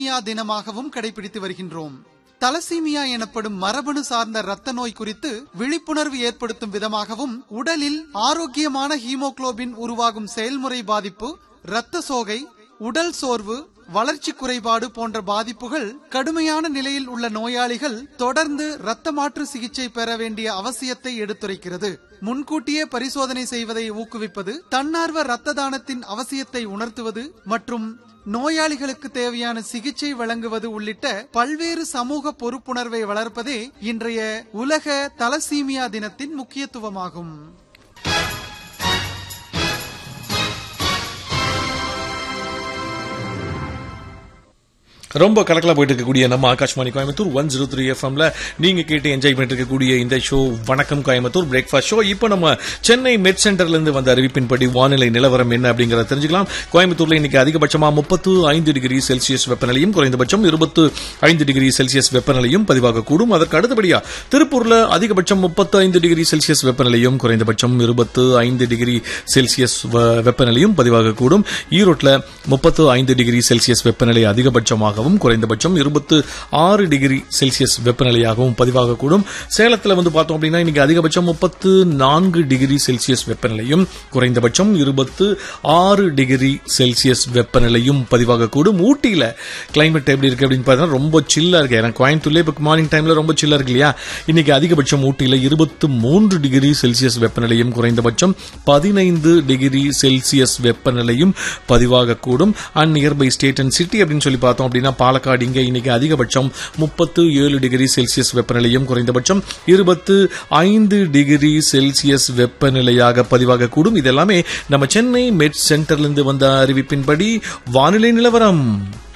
thalassemia தினமாகவும் கடைபிடித்து வருகின்றோம் தலசீமியா எனப்படும் மரபணு சார்ந்த இரத்த நோய் குறித்து விழிப்புணர்வு ஏற்படுத்தும் விதமாகவும் உடலில் ஆரோக்கியமான ஹீமோகுளோபின் உருவாகும் செயல்முறை பாதிப்பு இரத்த சோகை உடல் சோர்வு வளர்ச்சி குறைபாடு போன்ற பாதிப்புகள் கடுமையான நிலையில் உள்ள நோயாளிகள் தொடர்ந்து இரத்த மாற்று சிகிச்சை பெற வேண்டிய அவசியத்தை எடுத்துரைக்கிறது முன்கூட்டியே பரிசோதனை செய்வதை ஊக்குவிப்பது தன்னார்வ இரத்த தானத்தின் அவசியத்தை உணர்த்துவது மற்றும் நோயாளிகளுக்கு தேவையான சிகிச்சை வழங்குவது உள்ளிட்ட பல்வேறு சமூக பொறுப்புணர்வை வளர்ப்பதே இன்றைய உலக தலசீமியா தினத்தின் முக்கியத்துவமாகும் ரொம்ப கலக்கலா போயிட்டு இருக்கக்கூடிய நம்ம Akashvani Coimbatore one zero three எஃப்எம்ல நீங்க கேட்டு என்ஜாய் பண்ணிட்டு இருக்கக்கூடிய இந்த ஷோ வணக்கம் கோயம்புத்தூர் பிரேக்ஃபாஸ்ட் ஷோ இப்போ நம்ம சென்னை மெட் சென்டர்ல இருந்து வந்த அறிவிப்பின்படி வானிலை நிலவரம் என்ன அப்படிங்கறத தெரிஞ்சுக்கலாம் கோயம்புத்தூர்ல இன்னைக்கு அதிகபட்சமா முப்பத்து ஐந்து டிகிரி செல்சியஸ் வெப்பநிலையும் குறைந்தபட்சம் இருபத்து ஐந்து டிகிரி செல்சியஸ் வெப்பநிலையும் பதிவாகக்கூடும் அதற்கு அடுத்தபடியா திருப்பூர்ல அதிகபட்சம் முப்பத்து ஐந்து டிகிரி செல்சியஸ் வெப்பநிலையும் குறைந்தபட்சம் இருபத்து ஐந்து டிகிரி செல்சியஸ் வ- வெப்பநிலையும் பதிவாகக்கூடும் ஈரோட்ல முப்பத்து ஐந்து டிகிரி செல்சியஸ் வெப்பநிலை அதிகபட்சமாகவும் குறைந்தபட்சம் இருபத்து ஆறு டிகிரி செல்சியஸ் வெப்பநிலையாகவும் பதிவாகக்கூடும் சேலத்துல வந்து பார்த்தோம் அப்படின்னா இன்னைக்கு அதிகபட்சம் முப்பத்து நான்கு டிகிரி செல்சியஸ் வெப்பநிலையும் குறைந்தபட்சம் இருபத்து ஆறு டிகிரி செல்சியஸ் வெப்பநிலையும் பதிவாகக்கூடும் ஊட்டியில கிளைமேட் எப்படி இருக்கு அப்படின்னு பார்த்தா ரொம்ப சில்லா இருக்கு ஏன்னா கோயம்புத்தூர்ல இப்போ மார்னிங் டைம்ல ரொம்ப சில்லா இருக்கு இல்லையா இன்னைக்கு அதிகபட்சம் ஊட்டியில இருபத்து மூன்று டிகிரி செல்சியஸ் வெப்பநிலையும் குறைந்தபட்சம் பதினைந்து டிகிரி செல்சியஸ் வெப்பநிலையும் பதிவாகக்கூடும் and nearby state and city அப்படின்னு சொல்லி பார்த்தோம் அப்படின்னா பாலக்காடு இங்க இன்னைக்கு அதிகபட்சம் முப்பத்து ஏழு டிகிரி செல்சியஸ் வெப்பநிலையும் குறைந்தபட்சம் இருபத்து ஐந்து டிகிரி செல்சியஸ் வெப்பநிலையாக பதிவாகக்கூடும் இது எல்லாமே நம்ம சென்னை மெட் சென்டர்ல இருந்து வந்த அறிவிப்பின்படி வானிலை நிலவரம்